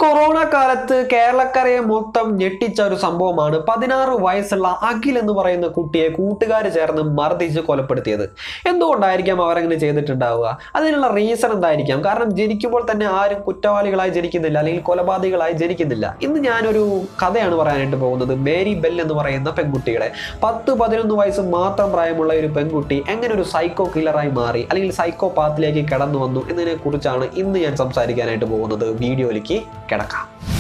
corona കാലത്ത് കേരളക്കരയെ മൊത്തം ഞെട്ടിച്ച ഒരു സംഭവമാണ് പതിനാറ് വയസ്സുള്ള അഖിൽ എന്ന് പറയുന്ന കുട്ടിയെ കൂട്ടുകാർ ചേർന്ന് മർദ്ദിച്ച് കൊലപ്പെടുത്തിയത് എന്തുകൊണ്ടായിരിക്കാം അവരങ്ങനെ ചെയ്തിട്ടുണ്ടാവുക അതിനുള്ള റീസൺ എന്തായിരിക്കാം കാരണം ജനിക്കുമ്പോൾ തന്നെ ആരും കുറ്റവാളികളായി ജനിക്കുന്നില്ല അല്ലെങ്കിൽ കൊലപാതകികളായി ജനിക്കുന്നില്ല ഇന്ന് ഞാനൊരു കഥയാണ് പറയാനായിട്ട് പോകുന്നത് മേരി ബെൽ എന്ന് പറയുന്ന പെൺകുട്ടിയുടെ പത്ത് പതിനൊന്ന് വയസ്സ് മാത്രം പ്രായമുള്ള ഒരു പെൺകുട്ടി എങ്ങനെ ഒരു സൈക്കോ കില്ലറായി മാറി അല്ലെങ്കിൽ സൈക്കോ പാത്തിലേക്ക് കടന്നു വന്നു എന്നതിനെ കുറിച്ചാണ് ഇന്ന് ഞാൻ സംസാരിക്കാനായിട്ട് പോകുന്നത് വീഡിയോയിലേക്ക് കിടക്കാം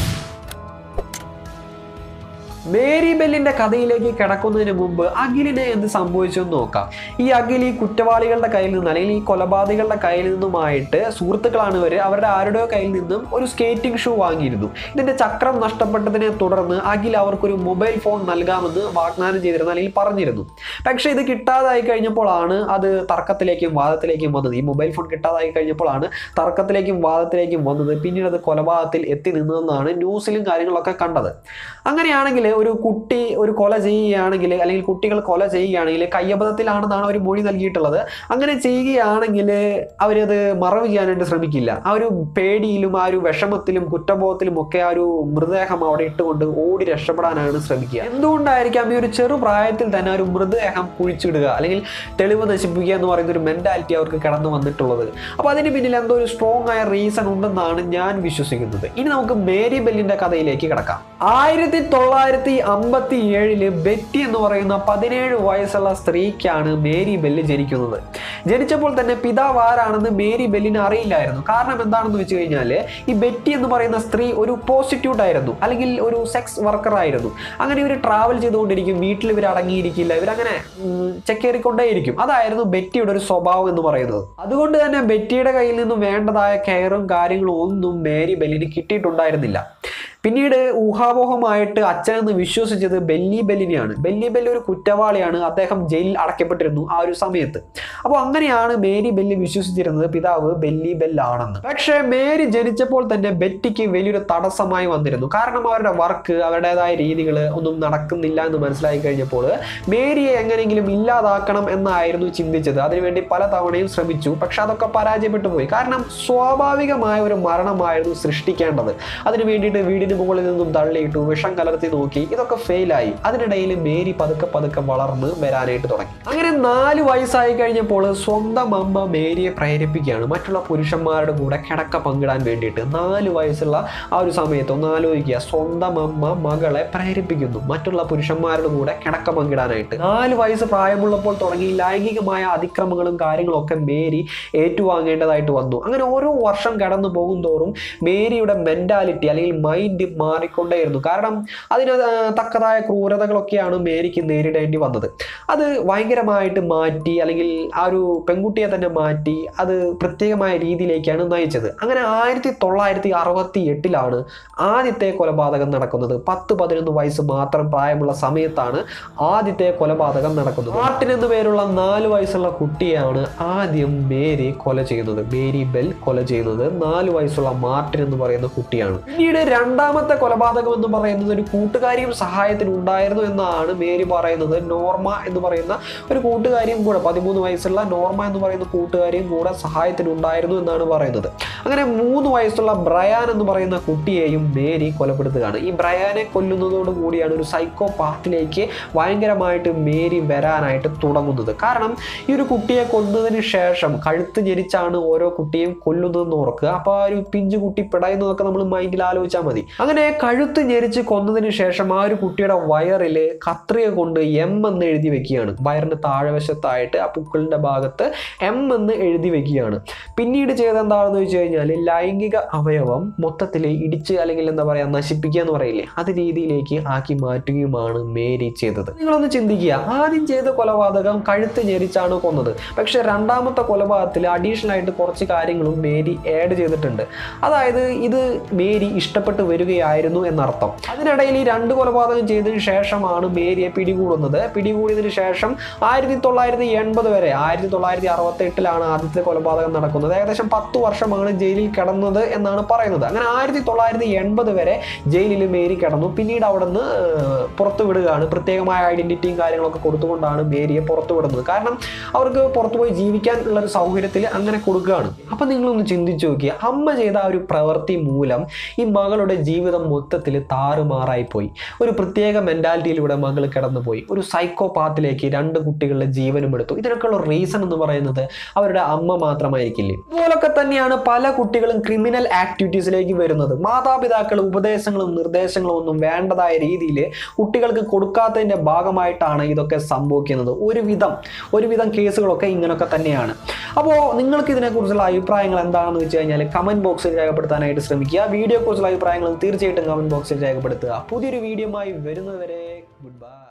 മേരി ബെല്ലിന്റെ കഥയിലേക്ക് കിടക്കുന്നതിന് മുമ്പ് അഖിലിനെ എന്ത് സംഭവിച്ചു എന്ന് നോക്കാം ഈ അഖിൽ ഈ കുറ്റവാളികളുടെ കയ്യിൽ നിന്ന് അല്ലെങ്കിൽ ഈ കൊലപാതകളുടെ കയ്യിൽ നിന്നുമായിട്ട് സുഹൃത്തുക്കളാണ് ഇവര് അവരുടെ ആരുടെയോ കയ്യിൽ നിന്നും ഒരു സ്കേറ്റിംഗ് ഷൂ വാങ്ങിയിരുന്നു ഇതിന്റെ ചക്രം നഷ്ടപ്പെട്ടതിനെ തുടർന്ന് അഖിൽ അവർക്കൊരു മൊബൈൽ ഫോൺ നൽകാമെന്ന് വാഗ്ദാനം ചെയ്തിരുന്നു അല്ലെങ്കിൽ പറഞ്ഞിരുന്നു പക്ഷേ ഇത് കിട്ടാതായി കഴിഞ്ഞപ്പോഴാണ് അത് തർക്കത്തിലേക്കും വാദത്തിലേക്കും വന്നത് ഈ മൊബൈൽ ഫോൺ കിട്ടാതായി കഴിഞ്ഞപ്പോഴാണ് തർക്കത്തിലേക്കും വാദത്തിലേക്കും വന്നത് പിന്നീട് അത് കൊലപാതകത്തിൽ എത്തി നിന്നതെന്നാണ് ന്യൂസിലും കാര്യങ്ങളൊക്കെ കണ്ടത് അങ്ങനെയാണെങ്കിൽ ഒരു കുട്ടി ഒരു കൊല ചെയ്യുകയാണെങ്കിൽ അല്ലെങ്കിൽ കുട്ടികൾ കൊല ചെയ്യുകയാണെങ്കിൽ കയ്യബദ്ധത്തിലാണെന്നാണ് അവർ മൊഴി നൽകിയിട്ടുള്ളത് അങ്ങനെ ചെയ്യുകയാണെങ്കിൽ അവരത് മറവ് ചെയ്യാനായിട്ട് ശ്രമിക്കില്ല ആ ഒരു പേടിയിലും ആ ഒരു വിഷമത്തിലും കുറ്റബോധത്തിലും ഒക്കെ ആ ഒരു മൃതദേഹം അവിടെ ഇട്ടുകൊണ്ട് ഓടി രക്ഷപ്പെടാനാണ് ശ്രമിക്കുക എന്തുകൊണ്ടായിരിക്കാം ഈ ഒരു ചെറുപ്രായത്തിൽ തന്നെ ആ ഒരു മൃതദേഹം കുഴിച്ചിടുക അല്ലെങ്കിൽ തെളിവ് നശിപ്പിക്കുക എന്ന് പറയുന്ന ഒരു മെന്റാലിറ്റി അവർക്ക് കടന്നു വന്നിട്ടുള്ളത് അപ്പോൾ അതിന് പിന്നിൽ എന്തോ ഒരു സ്ട്രോങ് ആയ റീസൺ ഉണ്ടെന്നാണ് ഞാൻ വിശ്വസിക്കുന്നത് ഇനി നമുക്ക് മേരി ബെല്ലിന്റെ കഥയിലേക്ക് കിടക്കാം ആയിരത്തി തൊള്ളായിരത്തി അമ്പത്തി ഏഴില് ബെറ്റി എന്ന് പറയുന്ന പതിനേഴ് വയസ്സുള്ള സ്ത്രീക്കാണ് മേരി ബെല്ല് ജനിക്കുന്നത് ജനിച്ചപ്പോൾ തന്നെ പിതാവ് ആരാണെന്ന് മേരി ബെല്ലിന് അറിയില്ലായിരുന്നു കാരണം എന്താണെന്ന് വെച്ച് കഴിഞ്ഞാൽ ഈ ബെറ്റി എന്ന് പറയുന്ന സ്ത്രീ ഒരു പോസിറ്റ്യൂട്ട് ആയിരുന്നു അല്ലെങ്കിൽ ഒരു സെക്സ് വർക്കർ ആയിരുന്നു അങ്ങനെ ഇവർ ട്രാവൽ ചെയ്തുകൊണ്ടിരിക്കും വീട്ടിൽ ഇവർ അടങ്ങിയിരിക്കില്ല ഇവരങ്ങനെ ചെക്കേറിക്കൊണ്ടേയിരിക്കും അതായിരുന്നു ബെറ്റിയുടെ ഒരു സ്വഭാവം എന്ന് പറയുന്നത് അതുകൊണ്ട് തന്നെ ബെറ്റിയുടെ കയ്യിൽ നിന്നും വേണ്ടതായ കെയറും കാര്യങ്ങളും ഒന്നും മേരി ബെല്ലിന് കിട്ടിയിട്ടുണ്ടായിരുന്നില്ല പിന്നീട് ഊഹാപോഹമായിട്ട് അച്ഛനെന്ന് വിശ്വസിച്ചത് ബെല്ലി ബെല്ലിനെയാണ് ബെല്ലി ബെല്ലി ഒരു കുറ്റവാളിയാണ് അദ്ദേഹം ജയിലിൽ അടയ്ക്കപ്പെട്ടിരുന്നു ആ ഒരു സമയത്ത് അപ്പോൾ അങ്ങനെയാണ് മേരി ബെല്ലി വിശ്വസിച്ചിരുന്നത് പിതാവ് ബെല്ലി ബെല്ലാണെന്ന് പക്ഷേ മേരി ജനിച്ചപ്പോൾ തന്നെ ബെറ്റിക്ക് വലിയൊരു തടസ്സമായി വന്നിരുന്നു കാരണം അവരുടെ വർക്ക് അവരുടേതായ രീതികൾ ഒന്നും നടക്കുന്നില്ല എന്ന് മനസ്സിലായി കഴിഞ്ഞപ്പോൾ മേരിയെ എങ്ങനെയെങ്കിലും ഇല്ലാതാക്കണം എന്നായിരുന്നു ചിന്തിച്ചത് അതിനുവേണ്ടി പല തവണയും ശ്രമിച്ചു പക്ഷെ അതൊക്കെ പരാജയപ്പെട്ടു പോയി കാരണം സ്വാഭാവികമായ ഒരു മരണമായിരുന്നു സൃഷ്ടിക്കേണ്ടത് അതിനു വേണ്ടിയിട്ട് വീടിന് മുകളിൽ നിന്നും തള്ളിയിട്ടു വിഷം കലർത്തി നോക്കി ഇതൊക്കെ ഫെയിലായി അതിനിടയിൽ മേരി പതുക്കെ പതുക്കെ വളർന്ന് വരാനായിട്ട് തുടങ്ങി അങ്ങനെ നാല് വയസ്സായി കഴിഞ്ഞപ്പോൾ സ്വന്തം അമ്മ മേരിയെ പ്രേരിപ്പിക്കുകയാണ് മറ്റുള്ള പുരുഷന്മാരുടെ കൂടെ കിടക്ക പങ്കിടാൻ വേണ്ടിയിട്ട് നാല് വയസ്സുള്ള ആ ഒരു സമയത്ത് ഒന്ന് ആലോചിക്കുക സ്വന്തം അമ്മ മകളെ പ്രേരിപ്പിക്കുന്നു മറ്റുള്ള പുരുഷന്മാരുടെ കൂടെ കിടക്ക പങ്കിടാനായിട്ട് നാല് വയസ്സ് പ്രായമുള്ളപ്പോൾ തുടങ്ങി ലൈംഗികമായ അതിക്രമങ്ങളും കാര്യങ്ങളും ഒക്കെ മേരി ഏറ്റുവാങ്ങേണ്ടതായിട്ട് വന്നു അങ്ങനെ ഓരോ വർഷം കടന്നു പോകും തോറും മേരിയുടെ മെന്റാലിറ്റി അല്ലെങ്കിൽ മൈൻഡ് മാറിക്കൊണ്ടേയിരുന്നു കാരണം അതിന് തക്കതായ ക്രൂരതകളൊക്കെയാണ് മേരിക്ക് നേരിടേണ്ടി വന്നത് അത് ഭയങ്കരമായിട്ട് മാറ്റി അല്ലെങ്കിൽ ആ ഒരു പെൺകുട്ടിയെ തന്നെ മാറ്റി അത് പ്രത്യേകമായ രീതിയിലേക്കാണ് നയിച്ചത് അങ്ങനെ ആയിരത്തി തൊള്ളായിരത്തി അറുപത്തി എട്ടിലാണ് ആദ്യത്തെ കൊലപാതകം നടക്കുന്നത് പത്ത് പതിനൊന്ന് വയസ്സ് മാത്രം പ്രായമുള്ള സമയത്താണ് ആദ്യത്തെ കൊലപാതകം നടക്കുന്നത് മാർട്ടിൻ എന്നു പേരുള്ള നാല് വയസ്സുള്ള കുട്ടിയാണ് ആദ്യം മേരി കൊല ചെയ്യുന്നത് മേരി ബെൽ കൊല ചെയ്യുന്നത് നാല് വയസ്സുള്ള മാർട്ടിൻ എന്ന് പറയുന്ന കുട്ടിയാണ് പിന്നീട് രണ്ടാമത്തെ കൊലപാതകം എന്ന് പറയുന്നത് ഒരു കൂട്ടുകാരിയും സഹായത്തിന് ഉണ്ടായിരുന്നു എന്നാണ് മേരി പറയുന്നത് നോർമ എന്ന് പറയുന്ന ഒരു കൂട്ടുകാരിയും കൂടെ പതിമൂന്ന് വയസ്സുള്ള നോർമ എന്ന് പറയുന്ന കൂട്ടുകാരിയും കൂടെ സഹായത്തിന് ഉണ്ടായിരുന്നു എന്നാണ് പറയുന്നത് അങ്ങനെ മൂന്ന് വയസ്സുള്ള ബ്രയാൻ എന്ന് പറയുന്ന കുട്ടിയെയും മേരി കൊലപ്പെടുത്തുകയാണ് ഈ ബ്രയാനെ കൊല്ലുന്നതോട് കൂടിയാണ് ഒരു സൈക്കോ പാത്തിലേക്ക് ഭയങ്കരമായിട്ട് മേരി വരാനായിട്ട് തുടങ്ങുന്നത് കാരണം ഈ ഒരു കുട്ടിയെ കൊന്നതിന് ശേഷം കഴുത്ത് ഞെരിച്ചാണ് ഓരോ കുട്ടിയും കൊല്ലുന്നതെന്ന് ഓർക്കുക അപ്പോൾ ആ ഒരു പിഞ്ചു കുട്ടി പിടയുന്നതൊക്കെ നമ്മൾ മൈൻഡിൽ ആലോചിച്ചാൽ മതി അങ്ങനെ കഴുത്ത് ഞെരിച്ച് കൊന്നതിന് ശേഷം ആ ഒരു കുട്ടിയുടെ വയറിൽ കത്രിക കൊണ്ട് എം എന്ന് എഴുതി വെക്കുകയാണ് വയറിന്റെ താഴെവശത്തായിട്ട് ആ പുക്കളിന്റെ ഭാഗത്ത് എം എന്ന് എഴുതി വെക്കുകയാണ് പിന്നീട് ചെയ്ത എന്താണെന്ന് വെച്ച് കഴിഞ്ഞാൽ ലൈംഗിക അവയവം മൊത്തത്തിൽ ഇടിച്ച് അല്ലെങ്കിൽ എന്താ പറയാ നശിപ്പിക്കുക എന്ന് പറയില്ലേ അത് രീതിയിലേക്ക് ആക്കി മാറ്റുകയുമാണ് മേരി ചെയ്തത് നിങ്ങളൊന്ന് ചിന്തിക്കുക ആദ്യം ചെയ്ത കൊലപാതകം കഴുത്ത് ഞെരിച്ചാണ് കൊന്നത് പക്ഷെ രണ്ടാമത്തെ കൊലപാതകത്തിൽ അഡീഷണൽ ആയിട്ട് കുറച്ച് കാര്യങ്ങളും മേരി ആഡ് ചെയ്തിട്ടുണ്ട് അതായത് ഇത് മേരി ഇഷ്ടപ്പെട്ട് വരിക കൊല്ലുകയായിരുന്നു എന്നർത്ഥം അതിനിടയിൽ ഈ രണ്ട് കൊലപാതകം ചെയ്തതിനു ശേഷമാണ് മേരിയെ പിടികൂടുന്നത് പിടികൂടിയതിനു ശേഷം ആയിരത്തി തൊള്ളായിരത്തി എൺപത് വരെ ആയിരത്തി തൊള്ളായിരത്തി അറുപത്തി എട്ടിലാണ് ആദ്യത്തെ കൊലപാതകം നടക്കുന്നത് ഏകദേശം പത്ത് വർഷമാണ് ജയിലിൽ കിടന്നത് എന്നാണ് പറയുന്നത് അങ്ങനെ ആയിരത്തി തൊള്ളായിരത്തി എൺപത് വരെ ജയിലിൽ മേരി കിടന്നു പിന്നീട് അവിടെ നിന്ന് പുറത്തു വിടുകയാണ് പ്രത്യേകമായ ഐഡന്റിറ്റിയും കാര്യങ്ങളൊക്കെ കൊടുത്തുകൊണ്ടാണ് മേരിയെ പുറത്തു വിടുന്നത് കാരണം അവർക്ക് പുറത്തു പോയി ജീവിക്കാൻ ഉള്ള ഒരു സൗകര്യത്തിൽ അങ്ങനെ കൊടുക്കുകയാണ് അപ്പൊ നിങ്ങളൊന്ന് ചിന്തിച്ചു നോക്കിയ അമ്മ ചെയ്ത ആ ഒരു പ്രവൃത്തി മൂലം ഈ മകളുടെ ജീവിതം മൊത്തത്തിൽ താറുമാറായി പോയി ഒരു പ്രത്യേക മെന്റാലിറ്റിയിലൂടെ മകൾ കടന്നുപോയി ഒരു സൈക്കോപാത്തിലേക്ക് രണ്ട് കുട്ടികളുടെ ജീവനും എടുത്തു ഇതിനൊക്കെയുള്ള റീസൺ എന്ന് പറയുന്നത് അവരുടെ അമ്മ മാത്രമായിരിക്കില്ലേ ഇതുപോലൊക്കെ തന്നെയാണ് പല കുട്ടികളും ക്രിമിനൽ ആക്ടിവിറ്റീസിലേക്ക് വരുന്നത് മാതാപിതാക്കൾ ഉപദേശങ്ങളും നിർദ്ദേശങ്ങളും ഒന്നും വേണ്ടതായ രീതിയിൽ കുട്ടികൾക്ക് കൊടുക്കാത്തതിന്റെ ഭാഗമായിട്ടാണ് ഇതൊക്കെ സംഭവിക്കുന്നത് ഒരുവിധം ഒരുവിധം കേസുകളൊക്കെ ഇങ്ങനെയൊക്കെ തന്നെയാണ് അപ്പോൾ നിങ്ങൾക്ക് ഇതിനെക്കുറിച്ചുള്ള അഭിപ്രായങ്ങൾ എന്താണെന്ന് വെച്ച് കഴിഞ്ഞാൽ കമന്റ് ബോക്സിൽ രേഖപ്പെടുത്താനായിട്ട് ശ്രമിക്കുക വീഡിയോ കുറിച്ചുള്ള അഭിപ്രായങ്ങളും തീർച്ചയായിട്ടും കമന്റ് ബോക്സിൽ രേഖപ്പെടുത്തുക പുതിയൊരു വീഡിയോയുമായി വരുന്നതുവരെ ഗുഡ് ബൈ